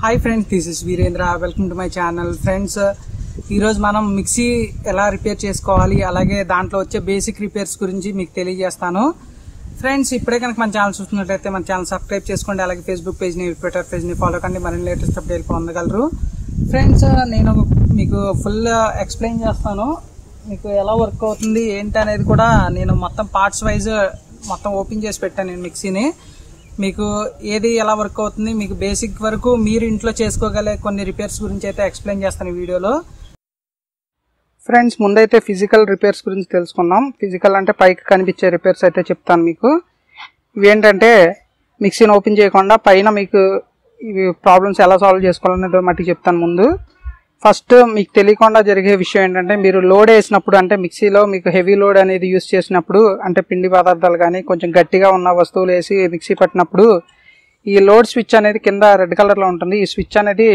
hi friends this is Virendra welcome to my channel friends ఈరోజు మనం mixie ఎలా repair చేసుకోవాలి అలాగే దాంట్లో వచ్చే బేసిక్ రిపేర్స్ గురించి మీకు తెలియజేస్తాను ఫ్రెండ్స్ ఇప్పుడే కనుక మన ఛానల్ చూస్తున్నట్లయితే మన ఛానల్ సబ్స్క్రైబ్ చేసుకోండి అలాగే ఫేస్బుక్ పేజ్ని ట్విట్టర్ పేజ్ని ఫాలో కండి మరిన్ని లేటెస్ట్ అప్డేట్ పొందగలరు ఫ్రెండ్స్ నేను మీకు ఫుల్ ఎక్స్ప్లెయిన్ చేస్తాను మీకు ఎలా వర్క్ అవుతుంది ఏంటి అనేది కూడా నేను మొత్తం పార్ట్స్ వైజ్ మొత్తం ఓపెన్ చేసి పెట్టాను నేను మిక్సీని మీకు ఏది ఎలా వర్క్ అవుతుంది మీకు బేసిక్ వరకు మీరు ఇంట్లో చేసుకోగలే కొన్ని రిపేర్స్ గురించి అయితే ఎక్స్ప్లెయిన్ చేస్తాను ఈ వీడియోలో ఫ్రెండ్స్ ముందైతే ఫిజికల్ రిపేర్స్ గురించి తెలుసుకుందాం ఫిజికల్ అంటే పైకి కనిపించే రిపేర్స్ అయితే చెప్తాను మీకు ఇవి ఏంటంటే మిక్సీని ఓపెన్ చేయకుండా పైన మీకు ఇవి ప్రాబ్లమ్స్ ఎలా సాల్వ్ చేసుకోవాలనేది మట్టి చెప్తాను ముందు ఫస్ట్ మీకు తెలియకుండా జరిగే విషయం ఏంటంటే మీరు లోడ్ వేసినప్పుడు అంటే మిక్సీలో మీకు హెవీ లోడ్ అనేది యూస్ చేసినప్పుడు అంటే పిండి పదార్థాలు కానీ కొంచెం గట్టిగా ఉన్న వస్తువులు వేసి మిక్సీ పట్టినప్పుడు ఈ లోడ్ స్విచ్ అనేది కింద రెడ్ కలర్లో ఉంటుంది ఈ స్విచ్ అనేది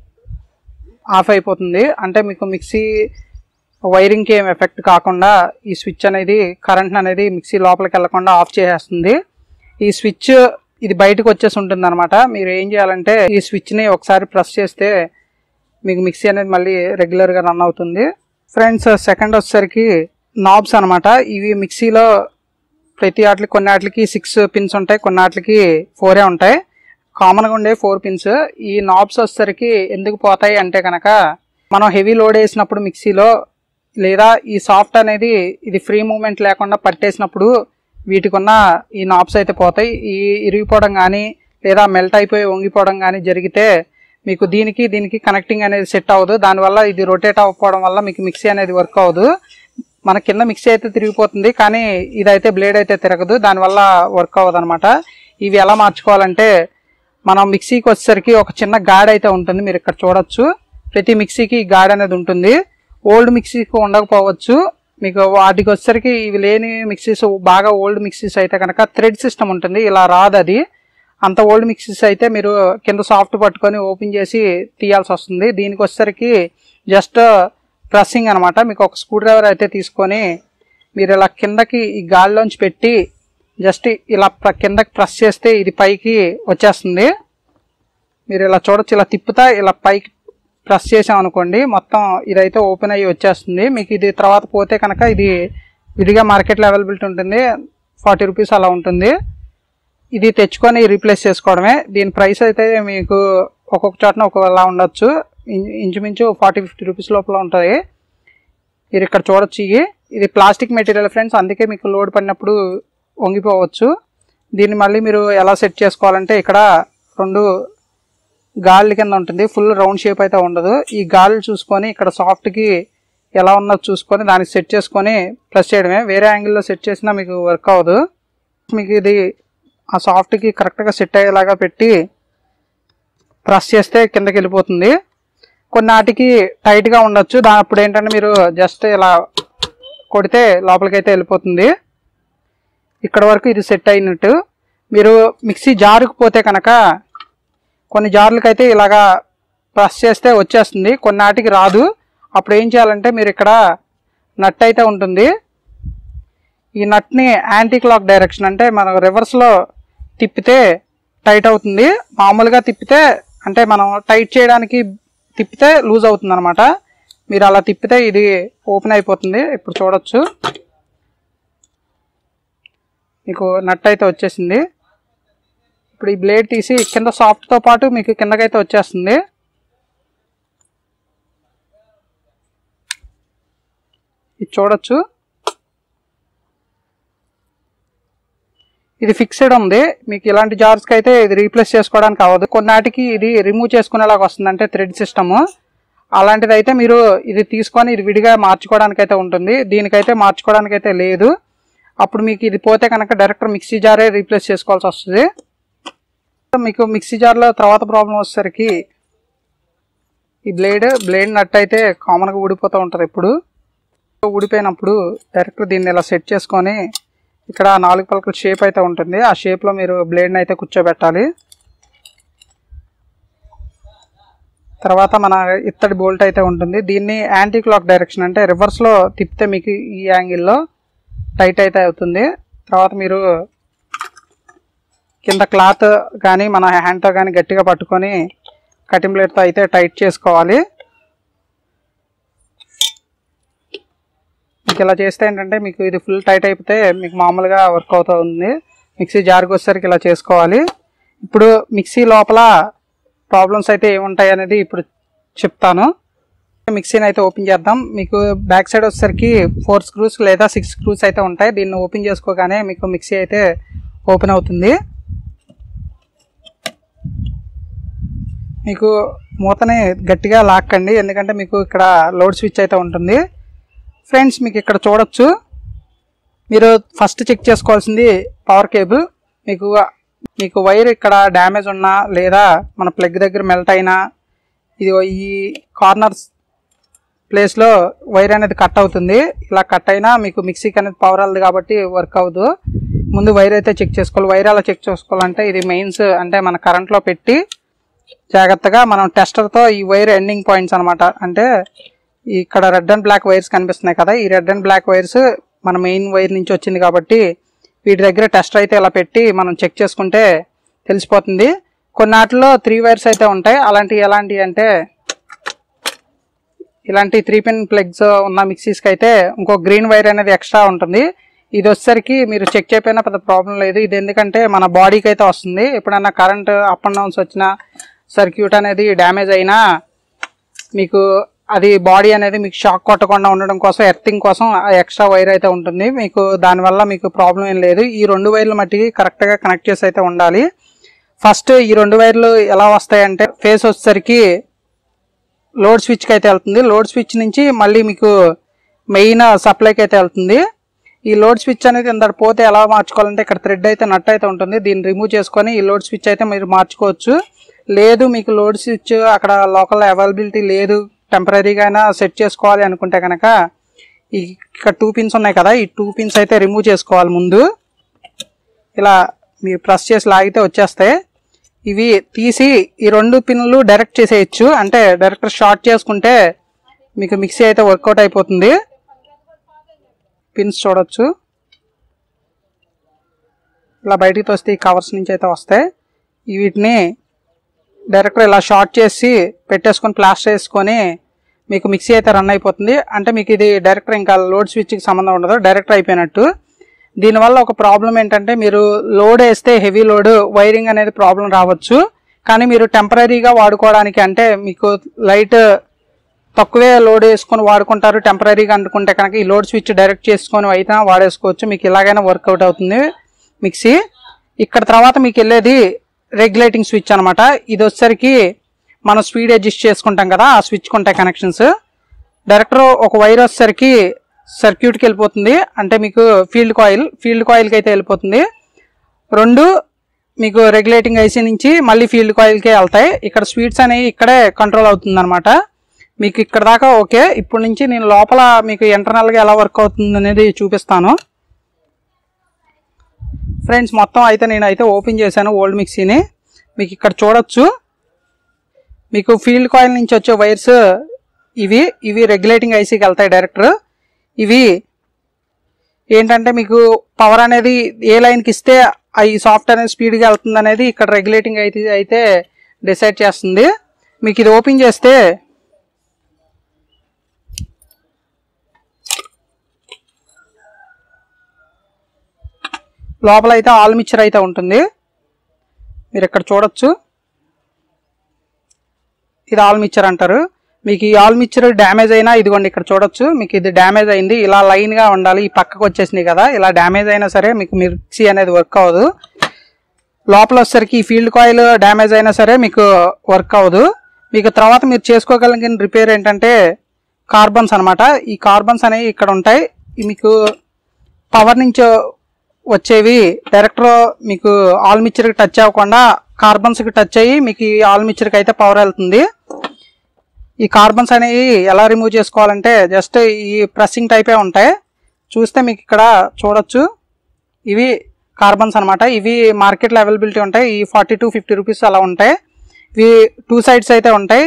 ఆఫ్ అయిపోతుంది అంటే మీకు మిక్సీ వైరింగ్కి ఏం ఎఫెక్ట్ కాకుండా ఈ స్విచ్ అనేది కరెంట్ అనేది మిక్సీ లోపలికి వెళ్లకుండా ఆఫ్ చేసేస్తుంది ఈ స్విచ్ ఇది బయటకు వచ్చేసి ఉంటుంది అనమాట మీరు ఏం చేయాలంటే ఈ స్విచ్ని ఒకసారి ప్రెస్ చేస్తే మీకు మిక్సీ అనేది మళ్ళీ రెగ్యులర్గా రన్ అవుతుంది ఫ్రెండ్స్ సెకండ్ వచ్చేసరికి నాబ్స్ అనమాట ఇవి మిక్సీలో ప్రతి వాటికి కొన్ని వాటికి సిక్స్ పిన్స్ ఉంటాయి కొన్ని వాటికి ఫోరే ఉంటాయి కామన్గా ఉండే ఫోర్ పిన్స్ ఈ నాబ్స్ వచ్చేసరికి ఎందుకు పోతాయి అంటే కనుక మనం హెవీ లోడ్ వేసినప్పుడు మిక్సీలో లేదా ఈ సాఫ్ట్ అనేది ఇది ఫ్రీ మూమెంట్ లేకుండా పట్టేసినప్పుడు వీటికి ఉన్న ఈ నాబ్స్ అయితే పోతాయి ఈ ఇరిగిపోవడం కానీ లేదా మెల్ట్ అయిపోయి వంగిపోవడం కానీ జరిగితే మీకు దీనికి దీనికి కనెక్టింగ్ అనేది సెట్ అవ్వదు దానివల్ల ఇది రొటేట్ అవ్వకపోవడం వల్ల మీకు మిక్సీ అనేది వర్క్ అవ్వదు మన కింద మిక్సీ అయితే తిరిగిపోతుంది కానీ ఇదైతే బ్లేడ్ అయితే తిరగదు దానివల్ల వర్క్ అవ్వదు అనమాట ఇవి ఎలా మార్చుకోవాలంటే మనం మిక్సీకి వచ్చేసరికి ఒక చిన్న గాడ్ అయితే ఉంటుంది మీరు ఇక్కడ చూడొచ్చు ప్రతి మిక్సీకి గాడ్ అనేది ఉంటుంది ఓల్డ్ మిక్సీకి ఉండకపోవచ్చు మీకు వాటికి వచ్చేసరికి ఇవి లేని మిక్సీస్ బాగా ఓల్డ్ మిక్సీస్ అయితే కనుక థ్రెడ్ సిస్టమ్ ఉంటుంది ఇలా రాదు అది అంత ఓల్డ్ మిక్సీస్ అయితే మీరు కింద సాఫ్ట్ పట్టుకొని ఓపెన్ చేసి తీయాల్సి వస్తుంది దీనికి వచ్చేసరికి జస్ట్ ప్రెస్సింగ్ అనమాట మీకు ఒక స్క్రూ డ్రైవర్ అయితే తీసుకొని మీరు ఇలా కిందకి ఈ గాలిలోంచి పెట్టి జస్ట్ ఇలా ప్ర- కిందకి ప్రెస్ చేస్తే ఇది పైకి వచ్చేస్తుంది మీరు ఇలా చూడొచ్చు ఇలా తిప్పుతా ఇలా పైకి ప్రెస్ చేసాం అనుకోండి మొత్తం ఇదైతే ఓపెన్ అయ్యి వచ్చేస్తుంది మీకు ఇది తర్వాత పోతే కనుక ఇది విడిగా మార్కెట్లో అవైలబిలిటీ ఉంటుంది ఫార్టీ రూపీస్ అలా ఉంటుంది ఇది తెచ్చుకొని రీప్లేస్ చేసుకోవడమే దీని ప్రైస్ అయితే మీకు ఒక్కొక్క చోటన ఒక్కొక్కలా ఉండొచ్చు ఇం- ఇంచుమించు ఫార్టీ ఫిఫ్టీ రూపీస్ లోపల ఉంటుంది మీరు ఇక్కడ చూడొచ్చు ఇవి ఇది ప్లాస్టిక్ మెటీరియల్ ఫ్రెండ్స్ అందుకే మీకు లోడ్ పడినప్పుడు వంగిపోవచ్చు దీన్ని మళ్ళీ మీరు ఎలా సెట్ చేసుకోవాలంటే ఇక్కడ రెండు గాలి కింద ఉంటుంది ఫుల్ రౌండ్ షేప్ అయితే ఉండదు ఈ గాలి చూసుకొని ఇక్కడ సాఫ్ట్కి ఎలా ఉన్నది చూసుకొని దానికి సెట్ చేసుకొని ప్రెస్ చేయడమే వేరే యాంగిల్లో సెట్ చేసినా మీకు వర్క్ అవ్వదు మీకు ఇది ఆ సాఫ్ట్కి కరెక్ట్గా సెట్ అయ్యేలాగా పెట్టి ప్రెస్ చేస్తే కిందకి వెళ్ళిపోతుంది కొన్నాటికి టైట్గా ఉండొచ్చు దాని అప్పుడు ఏంటంటే మీరు జస్ట్ ఇలా కొడితే లోపలికైతే వెళ్ళిపోతుంది ఇక్కడ వరకు ఇది సెట్ అయినట్టు మీరు మిక్సీ జారుకుపోతే కనుక కొన్ని జార్లకైతే ఇలాగా ప్రెస్ చేస్తే వచ్చేస్తుంది కొన్నాటికి రాదు అప్పుడు ఏం చేయాలంటే మీరు ఇక్కడ నట్ అయితే ఉంటుంది ఈ నట్ని యాంటీ క్లాక్ డైరెక్షన్ అంటే మనం రివర్స్లో తిప్పితే టైట్ అవుతుంది మామూలుగా తిప్పితే అంటే మనం టైట్ చేయడానికి తిప్పితే లూజ్ అవుతుంది అనమాట మీరు అలా తిప్పితే ఇది ఓపెన్ అయిపోతుంది ఇప్పుడు చూడొచ్చు మీకు నట్ అయితే వచ్చేసింది ఇప్పుడు ఈ బ్లేడ్ తీసి కింద సాఫ్ట్తో పాటు మీకు కిందకైతే వచ్చేస్తుంది ఇది చూడొచ్చు ఇది ఫిక్స్డ్ ఉంది మీకు ఇలాంటి జార్స్కి అయితే ఇది రీప్లేస్ చేసుకోవడానికి అవ్వదు కొన్నాటికి ఇది రిమూవ్ చేసుకునేలాగా వస్తుంది అంటే థ్రెడ్ సిస్టమ్ అలాంటిది అయితే మీరు ఇది తీసుకొని ఇది విడిగా మార్చుకోవడానికి అయితే ఉంటుంది దీనికైతే మార్చుకోవడానికి అయితే లేదు అప్పుడు మీకు ఇది పోతే కనుక డైరెక్ట్ మిక్సీ జారే రీప్లేస్ చేసుకోవాల్సి వస్తుంది మీకు మిక్సీ జార్లో తర్వాత ప్రాబ్లం వచ్చేసరికి ఈ బ్లేడ్ బ్లేడ్ నట్ అయితే కామన్గా ఊడిపోతూ ఉంటుంది ఇప్పుడు ఊడిపోయినప్పుడు డైరెక్ట్ దీన్ని ఇలా సెట్ చేసుకొని ఇక్కడ నాలుగు పలకల షేప్ అయితే ఉంటుంది ఆ షేప్లో మీరు బ్లేడ్ని అయితే కూర్చోబెట్టాలి తర్వాత మన ఇత్తడి బోల్ట్ అయితే ఉంటుంది దీన్ని యాంటీ క్లాక్ డైరెక్షన్ అంటే రివర్స్లో తిప్పితే మీకు ఈ యాంగిల్లో టైట్ అయితే అవుతుంది తర్వాత మీరు కింద క్లాత్ కానీ మన హ్యాండ్తో కానీ గట్టిగా పట్టుకొని కటింగ్ ప్లేట్తో అయితే టైట్ చేసుకోవాలి మీకు ఇలా చేస్తే ఏంటంటే మీకు ఇది ఫుల్ టైట్ అయిపోతే మీకు మామూలుగా వర్క్ అవుతుంది మిక్సీ జార్కి వచ్చేసరికి ఇలా చేసుకోవాలి ఇప్పుడు మిక్సీ లోపల ప్రాబ్లమ్స్ అయితే ఏముంటాయి అనేది ఇప్పుడు చెప్తాను మిక్సీని అయితే ఓపెన్ చేద్దాం మీకు బ్యాక్ సైడ్ వచ్చేసరికి ఫోర్ స్క్రూస్ లేదా సిక్స్ స్క్రూస్ అయితే ఉంటాయి దీన్ని ఓపెన్ చేసుకోగానే మీకు మిక్సీ అయితే ఓపెన్ అవుతుంది మీకు మూతని గట్టిగా లాక్కండి ఎందుకంటే మీకు ఇక్కడ లోడ్ స్విచ్ అయితే ఉంటుంది ఫ్రెండ్స్ మీకు ఇక్కడ చూడొచ్చు మీరు ఫస్ట్ చెక్ చేసుకోవాల్సింది పవర్ కేబుల్ మీకు మీకు వైర్ ఇక్కడ డ్యామేజ్ ఉన్నా లేదా మన ప్లగ్ దగ్గర మెల్ట్ అయినా ఇది ఈ కార్నర్స్ ప్లేస్లో వైర్ అనేది కట్ అవుతుంది ఇలా కట్ అయినా మీకు మిక్సీకి అనేది పవర్ అవ్వదు కాబట్టి వర్క్ అవ్వదు ముందు వైర్ అయితే చెక్ చేసుకోవాలి వైర్ అలా చెక్ చేసుకోవాలంటే ఇది మెయిన్స్ అంటే మన కరెంట్లో పెట్టి జాగ్రత్తగా మనం టెస్టర్తో ఈ వైర్ ఎండింగ్ పాయింట్స్ అనమాట అంటే ఇక్కడ రెడ్ అండ్ బ్లాక్ వైర్స్ కనిపిస్తున్నాయి కదా ఈ రెడ్ అండ్ బ్లాక్ వైర్స్ మన మెయిన్ వైర్ నుంచి వచ్చింది కాబట్టి వీటి దగ్గర టెస్టర్ అయితే ఇలా పెట్టి మనం చెక్ చేసుకుంటే తెలిసిపోతుంది కొన్నాటిలో త్రీ వైర్స్ అయితే ఉంటాయి అలాంటివి ఎలాంటివి అంటే ఇలాంటి త్రీ పిన్ ప్లగ్స్ ఉన్న మిక్సీస్కి అయితే ఇంకో గ్రీన్ వైర్ అనేది ఎక్స్ట్రా ఉంటుంది ఇది వచ్చేసరికి మీరు చెక్ చేయకపోయినా పెద్ద ప్రాబ్లం లేదు ఇది ఎందుకంటే మన బాడీకి అయితే వస్తుంది ఎప్పుడైనా కరెంట్ అప్ అండ్ డౌన్స్ వచ్చినా సర్క్యూట్ అనేది డ్యామేజ్ అయినా మీకు అది బాడీ అనేది మీకు షాక్ కొట్టకుండా ఉండడం కోసం ఎర్తింగ్ కోసం ఎక్స్ట్రా వైర్ అయితే ఉంటుంది మీకు దానివల్ల మీకు ప్రాబ్లం ఏం లేదు ఈ రెండు వైర్లు మట్టికి కరెక్ట్గా కనెక్ట్ చేసి అయితే ఉండాలి ఫస్ట్ ఈ రెండు వైర్లు ఎలా వస్తాయంటే ఫేస్ వచ్చేసరికి లోడ్ స్విచ్కి అయితే వెళ్తుంది లోడ్ స్విచ్ నుంచి మళ్ళీ మీకు మెయిన్ సప్లైకి అయితే వెళ్తుంది ఈ లోడ్ స్విచ్ అనేది ఇంత పోతే ఎలా మార్చుకోవాలంటే ఇక్కడ థ్రెడ్ అయితే నట్ అయితే ఉంటుంది దీన్ని రిమూవ్ చేసుకొని ఈ లోడ్ స్విచ్ అయితే మీరు మార్చుకోవచ్చు లేదు మీకు లోడ్ స్విచ్ అక్కడ లోకల్ అవైలబిలిటీ లేదు టెంపరీగా అయినా సెట్ చేసుకోవాలి అనుకుంటే కనుక ఈ ఇక్కడ టూ పిన్స్ ఉన్నాయి కదా ఈ టూ పిన్స్ అయితే రిమూవ్ చేసుకోవాలి ముందు ఇలా మీరు ప్రెస్ చేసి లాగితే వచ్చేస్తాయి ఇవి తీసి ఈ రెండు పిన్లు డైరెక్ట్ చేసేయచ్చు అంటే డైరెక్ట్ షార్ట్ చేసుకుంటే మీకు మిక్సీ అయితే వర్కౌట్ అయిపోతుంది పిన్స్ చూడొచ్చు ఇలా బయటికి తోస్తే ఈ కవర్స్ నుంచి అయితే వస్తాయి ఈ వీటిని డైరెక్ట్ ఇలా షార్ట్ చేసి పెట్టేసుకొని ప్లాస్టర్ వేసుకొని మీకు మిక్సీ అయితే రన్ అయిపోతుంది అంటే మీకు ఇది డైరెక్టర్ ఇంకా లోడ్ స్విచ్కి సంబంధం ఉండదు డైరెక్టర్ అయిపోయినట్టు దీనివల్ల ఒక ప్రాబ్లం ఏంటంటే మీరు లోడ్ వేస్తే హెవీ లోడ్ వైరింగ్ అనేది ప్రాబ్లం రావచ్చు కానీ మీరు టెంపరీగా వాడుకోవడానికి అంటే మీకు లైట్ తక్కువే లోడ్ వేసుకొని వాడుకుంటారు టెంపరీగా అనుకుంటే కనుక ఈ లోడ్ స్విచ్ డైరెక్ట్ చేసుకొని అయితే వాడేసుకోవచ్చు మీకు ఇలాగైనా వర్కౌట్ అవుతుంది మిక్సీ ఇక్కడ తర్వాత మీకు వెళ్ళేది రెగ్యులేటింగ్ స్విచ్ అనమాట ఇది వచ్చేసరికి మనం స్పీడ్ అడ్జస్ట్ చేసుకుంటాం కదా ఆ స్విచ్ ఉంటాయి కనెక్షన్స్ డైరెక్టర్ ఒక వైర్ వచ్చేసరికి సర్క్యూట్కి వెళ్ళిపోతుంది అంటే మీకు ఫీల్డ్ కాయిల్ ఫీల్డ్ కాయిల్కి అయితే వెళ్ళిపోతుంది రెండు మీకు రెగ్యులేటింగ్ ఐసీ నుంచి మళ్ళీ ఫీల్డ్ కాయిల్కే వెళ్తాయి ఇక్కడ స్వీట్స్ అనేవి ఇక్కడే కంట్రోల్ అవుతుంది అనమాట మీకు ఇక్కడ దాకా ఓకే ఇప్పుడు నుంచి నేను లోపల మీకు ఇంటర్నల్గా ఎలా వర్క్ అవుతుంది అనేది చూపిస్తాను ఫ్రెండ్స్ మొత్తం అయితే నేను అయితే ఓపెన్ చేశాను ఓల్డ్ మిక్సీని మీకు ఇక్కడ చూడొచ్చు మీకు ఫీల్డ్ కాయిల్ నుంచి వచ్చే వైర్స్ ఇవి ఇవి రెగ్యులేటింగ్ ఐసీకి వెళ్తాయి డైరెక్టర్ ఇవి ఏంటంటే మీకు పవర్ అనేది ఏ లైన్కి ఇస్తే ఆ ఈ సాఫ్ట్ అనేది స్పీడ్గా వెళ్తుంది అనేది ఇక్కడ రెగ్యులేటింగ్ అయితే అయితే డిసైడ్ చేస్తుంది మీకు ఇది ఓపెన్ చేస్తే లోపల అయితే ఆల్ మిక్చర్ అయితే ఉంటుంది మీరు ఇక్కడ చూడొచ్చు ఇది ఆల్ మిక్చర్ అంటారు మీకు ఈ ఆల్ మిక్చర్ డ్యామేజ్ అయినా ఇదిగోండి ఇక్కడ చూడొచ్చు మీకు ఇది డ్యామేజ్ అయింది ఇలా లైన్ గా ఉండాలి ఈ పక్కకు వచ్చేసినాయి కదా ఇలా డ్యామేజ్ అయినా సరే మీకు మిక్సీ అనేది వర్క్ అవ్వదు లోపల వచ్చేసరికి ఈ ఫీల్డ్ కాయిల్ డ్యామేజ్ అయినా సరే మీకు వర్క్ అవ్వదు మీకు తర్వాత మీరు చేసుకోగలిగిన రిపేర్ ఏంటంటే కార్బన్స్ అన్నమాట ఈ కార్బన్స్ అనేవి ఇక్కడ ఉంటాయి ఇవి మీకు పవర్ నుంచి వచ్చేవి డైరెక్టర్ మీకు ఆల్ మిక్చర్కి టచ్ అవ్వకుండా కార్బన్స్కి టచ్ అయ్యి మీకు ఈ ఆల్ మిక్చర్కి అయితే పవర్ వెళ్తుంది ఈ కార్బన్స్ అనేవి ఎలా రిమూవ్ చేసుకోవాలంటే జస్ట్ ఈ ప్రెస్సింగ్ టైపే ఉంటాయి చూస్తే మీకు ఇక్కడ చూడొచ్చు ఇవి కార్బన్స్ అన్నమాట ఇవి మార్కెట్లో అవైలబిలిటీ ఉంటాయి ఈ ఫార్టీ టు ఫిఫ్టీ రూపీస్ అలా ఉంటాయి ఇవి టూ సైడ్స్ అయితే ఉంటాయి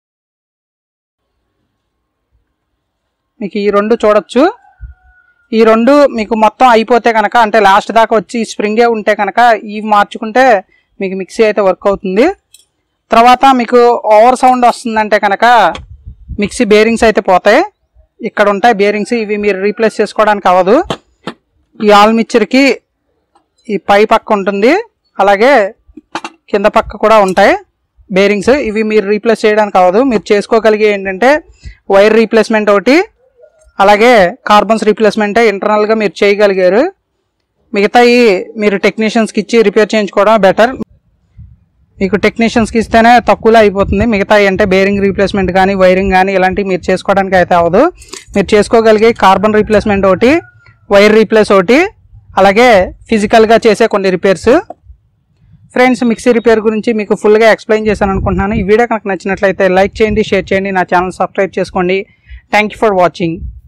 మీకు ఈ రెండు చూడొచ్చు ఈ రెండు మీకు మొత్తం అయిపోతే కనుక అంటే లాస్ట్ దాకా వచ్చి స్ప్రింగే ఉంటే కనుక ఇవి మార్చుకుంటే మీకు మిక్సీ అయితే వర్క్ అవుతుంది తర్వాత మీకు ఓవర్ సౌండ్ వస్తుందంటే కనుక మిక్సీ బేరింగ్స్ అయితే పోతాయి ఇక్కడ ఉంటాయి బేరింగ్స్ ఇవి మీరు రీప్లేస్ చేసుకోవడానికి అవ్వదు ఈ ఆల్ మిక్చర్కి ఈ పై పక్క ఉంటుంది అలాగే కింద పక్క కూడా ఉంటాయి బేరింగ్స్ ఇవి మీరు రీప్లేస్ చేయడానికి అవ్వదు మీరు చేసుకోగలిగే ఏంటంటే వైర్ రీప్లేస్మెంట్ ఒకటి అలాగే కార్బన్స్ రీప్లేస్మెంటే ఇంటర్నల్గా మీరు చేయగలిగారు మిగతాయి మీరు టెక్నీషియన్స్కి ఇచ్చి రిపేర్ చేయించుకోవడం బెటర్ మీకు టెక్నీషియన్స్కి ఇస్తేనే తక్కువలో అయిపోతుంది మిగతాయి అంటే బేరింగ్ రీప్లేస్మెంట్ కానీ వైరింగ్ కానీ ఇలాంటివి మీరు చేసుకోవడానికి అయితే అవ్వదు మీరు చేసుకోగలిగే కార్బన్ రీప్లేస్మెంట్ ఒకటి వైర్ రీప్లేస్ ఒకటి అలాగే ఫిజికల్గా చేసే కొన్ని రిపేర్స్ ఫ్రెండ్స్ మిక్సీ రిపేర్ గురించి మీకు ఫుల్గా ఎక్స్ప్లెయిన్ చేశాను అనుకుంటున్నాను ఈ వీడియో కనుక నచ్చినట్లయితే లైక్ చేయండి షేర్ చేయండి నా ఛానల్ సబ్స్క్రైబ్ చేసుకోండి థ్యాంక్ యూ ఫర్ వాచింగ్